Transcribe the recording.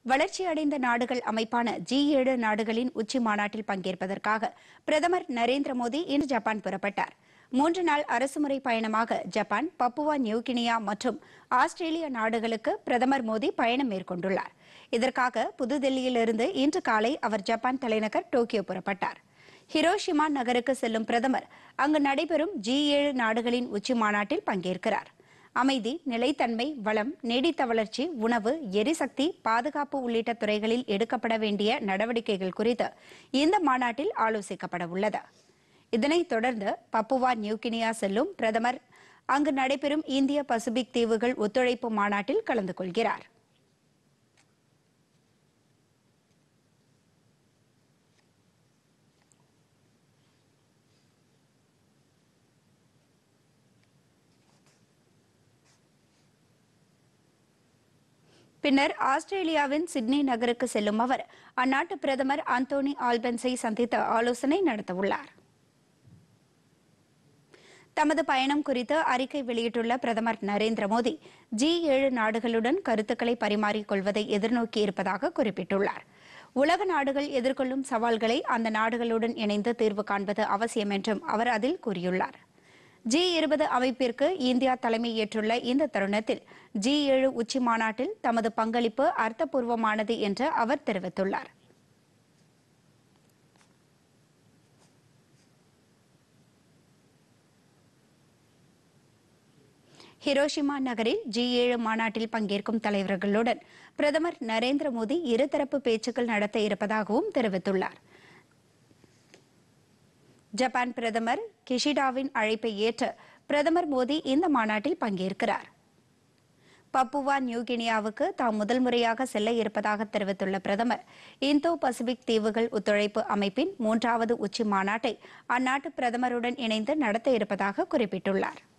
வளர்ச்சியடைந்த நாடுகள் அமைப்பான ஜி ஏழு நாடுகளின் உச்சி மாநாட்டில் பங்கேற்பதற்காக பிரதமர் நரேந்திர மோடி இன்று ஜப்பான் புறப்பட்டார் மூன்று நாள் அரசுமுறை பயணமாக ஜப்பான் பப்புவா நியூகினியா மற்றும் ஆஸ்திரேலியா நாடுகளுக்கு பிரதமர் மோடி பயணம் மேற்கொண்டுள்ளார் இதற்காக புதுதில்லியிலிருந்து இன்று காலை அவர் ஜப்பான் தலைநகர் டோக்கியோ புறப்பட்டார் ஹிரோஷிமா நகருக்கு செல்லும் பிரதமர் அங்கு நடைபெறும் ஜி ஏழு நாடுகளின் உச்சி மாநாட்டில் பங்கேற்கிறார் அமைதி நிலைத்தன்மை வளம் நீடித்த வளர்ச்சி உணவு எரிசக்தி பாதுகாப்பு உள்ளிட்ட துறைகளில் எடுக்கப்பட வேண்டிய நடவடிக்கைகள் குறித்து இந்த மாநாட்டில் ஆலோசிக்கப்பட உள்ளது இதனைத் தொடர்ந்து பப்புவா நியூகினியா செல்லும் பிரதமர் அங்கு நடைபெறும் இந்திய பசிபிக் தீவுகள் ஒத்துழைப்பு மாநாட்டில் கலந்து கொள்கிறார் பின்னர் ஆஸ்திரேலியாவின் சிட்னி நகருக்கு செல்லும் அவர் அந்நாட்டு பிரதமர் அந்தோனி ஆல்பன்ஸை சந்தித்து ஆலோசனை நடத்தவுள்ளார் தமது பயணம் குறித்து அறிக்கை வெளியிட்டுள்ள பிரதமர் நரேந்திர மோடி ஜி ஏழு நாடுகளுடன் கருத்துக்களை பரிமாறிக் கொள்வதை எதிர்நோக்கி இருப்பதாக குறிப்பிட்டுள்ளார் உலக நாடுகள் எதிர்கொள்ளும் சவால்களை அந்த நாடுகளுடன் இணைந்து தீர்வு காண்பது அவசியம் என்றும் அவர் அதில் கூறியுள்ளார் ஜி இருபது அமைப்பிற்கு இந்தியா தலைமையேற்றுள்ள இந்த தருணத்தில் ஜி ஏழு உச்சி மாநாட்டில் தமது பங்களிப்பு அர்த்தபூர்வமானது என்று அவர் தெரிவித்துள்ளார் ஹிரோஷிமா நகரில் ஜி ஏழு மாநாட்டில் பங்கேற்கும் தலைவர்களுடன் பிரதமர் நரேந்திர மோடி இருதரப்பு பேச்சுக்கள் நடத்த இருப்பதாகவும் தெரிவித்துள்ளார் ஜப்பான் பிரதமர் கிஷிடாவின் அழைப்பை ஏற்று பிரதமர் மோடி இந்த மாநாட்டில் பங்கேற்கிறார் பப்புவா நியூகினியாவுக்கு தாம் முதல் முறையாக செல்ல இருப்பதாக தெரிவித்துள்ள பிரதமர் இந்தோ பசிபிக் தீவுகள் ஒத்துழைப்பு அமைப்பின் மூன்றாவது உச்சி மாநாட்டை அந்நாட்டு பிரதமருடன் இணைந்து நடத்த இருப்பதாக குறிப்பிட்டுள்ளார்